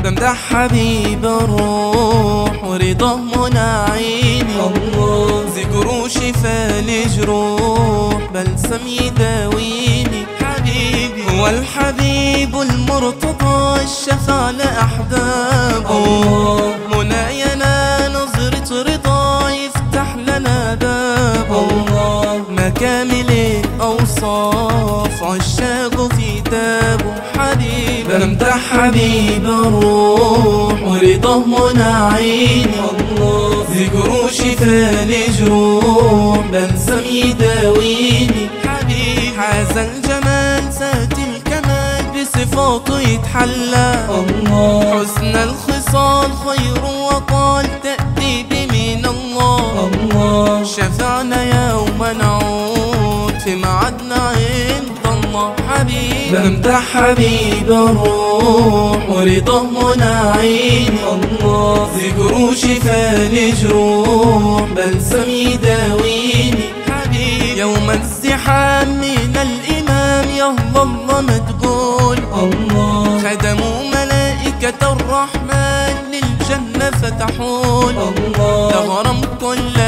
بمدح حبيب الروح ورضاه منعيني الله ذكره شفاء لجروح بلسم يداويني حبيبي هو الحبيب المرتضى الشفع لأحبابه مناينا نظرة رضا يفتح لنا بابه مكامل الأوصاف عشاقه في دابه حبيب بمدح حبيب الروح ورضاه منعيني الله ذكره شفاء لجروح بلسم يداويني حبيب هذا الجمال ذات الكمال بصفاته يتحلى الله حسن الخصال خير وقال تأديب من الله الله شفعنا يوم نعود في معدنا عند الله حبيب بمدح حبيب الروح ورضاه منعيني الله ذكره شفاء لجروح بلسم يداويني حبيب يوم الزحام من الإمام يهضى الله مدقول الله خدموا ملائكة الرحمن للجنة فتحون الله تغرم كل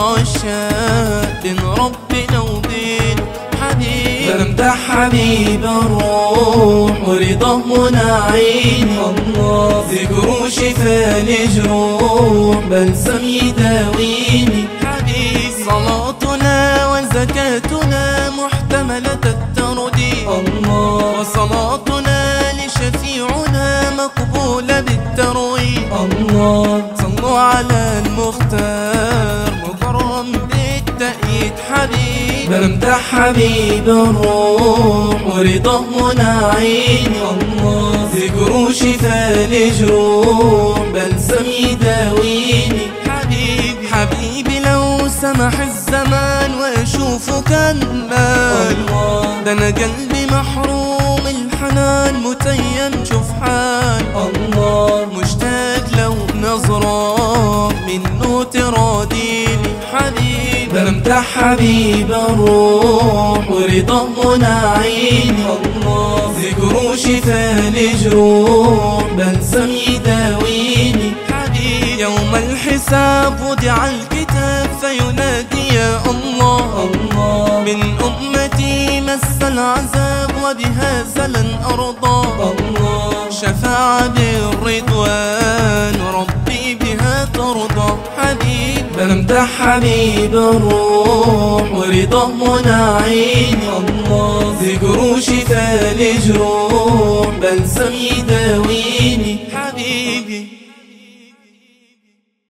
العشاق بين ربنا وبينه حبيب بمدح حبيب الروح ورضاه منعيني الله ذكره شفاء لجروح بلسم يداويني حبيب صلاتنا وزكاتنا محتملة التردي الله وصلاتنا لشفيعنا مقبولة بالترويج الله صلوا على المختار مكرم بالتأييد حبيب بمدح حبيب الروح ورضاه منعيني الله ذكره شفاء لجروح بلسم يداويني حبيبي حبيبي لو سمح الزمان واشوفك المال ده انا قلبي محروم الحنان متيم شفحان الله مشتاق لو نظرة منه تراديني حبيب بمدح حبيب الروح ورضاه منعيني الله ذكره شفاء لجروح بلسم يداويني حبيب يوم الحساب وضع الكتاب فينادي يا الله الله من أمتي مس العذاب وبهذا لن أرضى الله شفاعة بالرضوان ربي بها ترضى حبيب بمدح حبيب الروح ورضاه منعيني الله ذكره شفاء لجروح بلسم يداويني